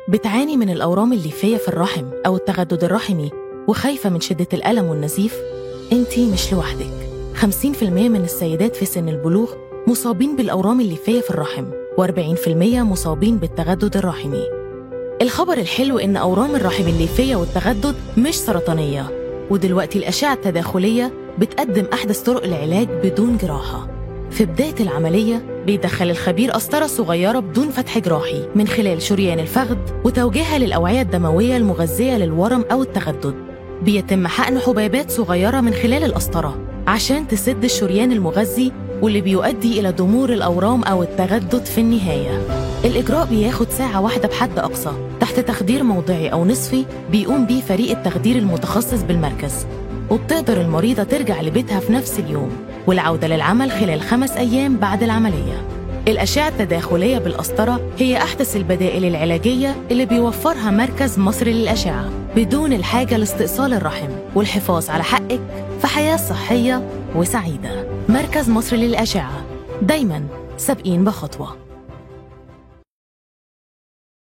بتعاني من الأورام الليفية في الرحم أو التغدد الرحمي وخايفة من شدة الألم والنزيف؟ أنتي مش لوحدك 50% من السيدات في سن البلوغ مصابين بالأورام الليفية في الرحم و40% مصابين بالتغدد الرحمي الخبر الحلو إن أورام الرحم الليفية والتغدد مش سرطانية ودلوقتي الأشعة التداخلية بتقدم أحدث طرق العلاج بدون جراحة في بداية العملية بيدخل الخبير قسطرة صغيرة بدون فتح جراحي من خلال شريان الفخذ وتوجيهها للأوعية الدموية المغذية للورم أو التغدد بيتم حقن حبيبات صغيرة من خلال القسطرة عشان تسد الشريان المغذي واللي بيؤدي إلى ضمور الأورام أو التغدد في النهاية الإجراء بياخد ساعة واحدة بحد أقصى تحت تخدير موضعي أو نصفي بيقوم بيه فريق التخدير المتخصص بالمركز وبتقدر المريضة ترجع لبيتها في نفس اليوم والعودة للعمل خلال خمس أيام بعد العملية الأشعة التداخلية بالقسطرة هي أحدث البدائل العلاجية اللي بيوفرها مركز مصر للأشعة بدون الحاجة لاستئصال الرحم والحفاظ على حقك في حياة صحية وسعيدة مركز مصر للأشعة دايما سابقين بخطوة